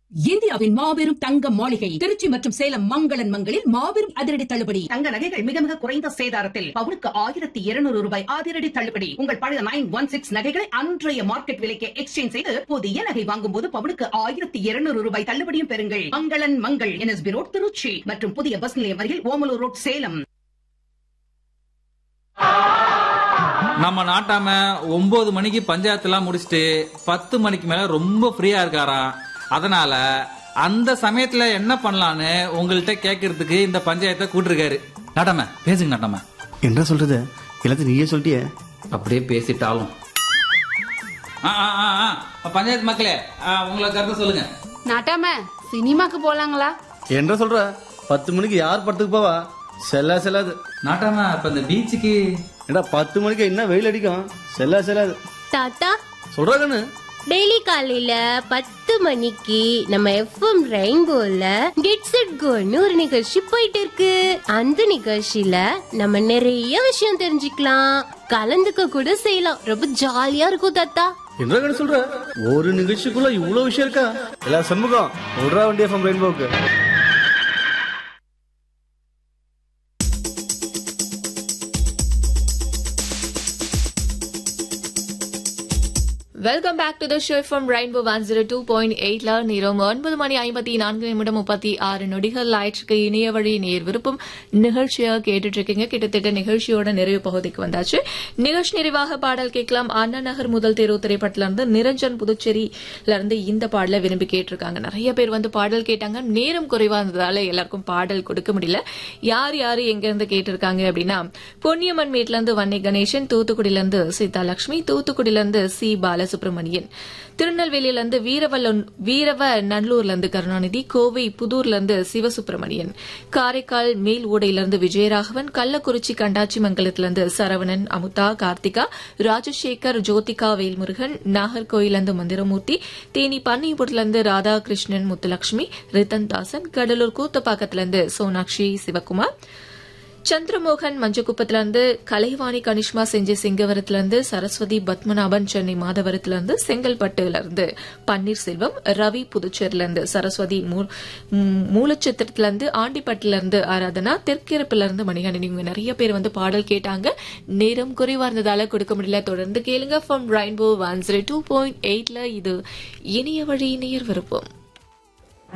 இந்தியாவின் மாபெரும் தங்க மாளிகை திருச்சி மற்றும் சேலம் மங்களன் மங்களில் மாபெரும் அதிரடி தள்ளுபடி தங்க நகைகள் மிக மிக குறைந்த சேதாரத்தில் பவுனுக்கு ஆயிரத்தி இருநூறு ரூபாய் அதிரடி தள்ளுபடி உங்கள் பழைய நைன் ஒன் சிக்ஸ் நகைகளை அன்றைய மார்க்கெட் விலைக்கு எக்ஸ்சேஞ்ச் செய்து புதிய நகை வாங்கும் போது பவுனுக்கு ஆயிரத்தி இருநூறு ரூபாய் தள்ளுபடியும் பெறுங்கள் மங்களன் மங்கள் என்எஸ்பி ரோட் திருச்சி மற்றும் புதிய பஸ் நிலையம் அருகில் ஓமலூர் ரோட் சேலம் நம்ம நாட்டாம ஒன்பது மணிக்கு பஞ்சாயத்துலாம் முடிச்சுட்டு பத்து மணிக்கு மேல ரொம்ப ஃப்ரீயா இருக்காராம் அதனால அந்த சமயத்துல என்ன பண்ணலான்னு உங்கள்கிட்ட கேட்கறதுக்கு இந்த பஞ்சாயத்தை கூட்டிருக்காரு நாட்டாம பேசுங்க நாட்டாம என்ன சொல்றது எல்லாத்தையும் நீயே சொல்லிட்டியே அப்படியே பேசிட்டாலும் ஆ, ஆ, ஆ, ஆ. பஞ்சாயத்து மக்களே ஆ, உங்களை கருத்து சொல்லுங்க நாட்டாம சினிமாக்கு போலாங்களா என்ன சொல்ற பத்து மணிக்கு யார் படத்துக்கு போவா செல்லா செல்லாது நாட்டாம இப்ப இந்த பீச்சுக்கு ஏடா பத்து மணிக்கு என்ன வெயில் அடிக்கும் செல்லா செல்லாது தாத்தா சொல்றா கண்ணு டெய்லி காலையில பத்து மணிக்கு நம்ம எஃப்எம் ரெயின்போல கெட்ஸ் இட் கோன்னு ஒரு நிகழ்ச்சி போயிட்டு இருக்கு அந்த நிகழ்ச்சியில நம்ம நிறைய விஷயம் தெரிஞ்சுக்கலாம் கலந்துக்க கூட செய்யலாம் ரொம்ப ஜாலியா இருக்கும் தாத்தா என்ன கண்ணு சொல்ற ஒரு நிகழ்ச்சிக்குள்ள இவ்வளவு விஷயம் இருக்கா எல்லா சண்முகம் விடுறா வண்டி எஃப்எம் ரெயின்போக்கு welcome back to the show from Rainbow one zero two point எயிட்ல நேரம் ஒன்பது மணி ஐம்பத்தி நான்கு நிமிடம் முப்பத்தி ஆறு நொடிகள் ஆயிற்றுக்கு இணைய வழி நேர் விருப்பம் நிகழ்ச்சியா கேட்டுட்டு இருக்கீங்க கிட்டத்தட்ட நிகழ்ச்சியோட நிறைவு பகுதிக்கு வந்தாச்சு நிகழ்ச்சி நிறைவாக பாடல் கேட்கலாம் அண்ணா நகர் முதல் தேர்வு திரைப்படத்துல இருந்து நிரஞ்சன் புதுச்சேரியில இருந்து இந்த பாடலை விரும்பி கேட்டிருக்காங்க நிறைய பேர் வந்து பாடல் கேட்டாங்க நேரம் குறைவா இருந்ததால எல்லாருக்கும் பாடல் கொடுக்க முடியல யார் யாரு எங்க இருந்து கேட்டிருக்காங்க அப்படின்னா பொன்னியம்மன் மேட்ல இருந்து வன்னி கணேசன் தூத்துக்குடியில இருந்து சீதாலட்சுமி தூத்துக்குடியில இருந்து சி பாலசுப்ரமணியன் திருநெல்வேலியில இருந்து வீரவல்ல வீரவ நல்லூர்ல இருந்து கருணாநிதி கோவை புதூர்ல இருந்து சிவசுப்பிரமணியன் காரைக்கால் மேல் ஊடையில இருந்து விஜயராகவன் கள்ளக்குறிச்சி கண்டாச்சி மங்கலத்துல இருந்து சரவணன் அமுதா கார்த்திகா ராஜசேகர் ஜோதிகா வேல்முருகன் நாகர்கோயில இருந்து மந்திரமூர்த்தி தேனி பண்ணைபுரத்துல இருந்து ராதாகிருஷ்ணன் முத்துலட்சுமி ரித்தன் தாசன் கடலூர் கூத்தப்பாக்கத்துல இருந்து சோனாட்சி சிவகுமார் சந்திரமோகன் மஞ்சக்குப்பத்துல இருந்து கலைவாணி கனிஷ்மா செஞ்ச சிங்கவரத்துல இருந்து சரஸ்வதி பத்மநாபன் சென்னை மாதவரத்துல இருந்து செங்கல்பட்டுல இருந்து பன்னீர்செல்வம் ரவி புதுச்சேரில இருந்து சரஸ்வதி மூ- ம், மூலச்சத்திரத்துல இருந்து ஆண்டிப்பட்டுல இருந்து ஆராதனா தெற்கிருப்புல இருந்து மணிகண்டன் இவங்க நிறைய பேர் வந்து பாடல் கேட்டாங்க நேரம் குறைவா இருந்ததால கொடுக்க முடியல தொடர்ந்து கேளுங்க from Rainbow one zero two point எயிட்ல இது இணைய வழி நேர் விருப்பம்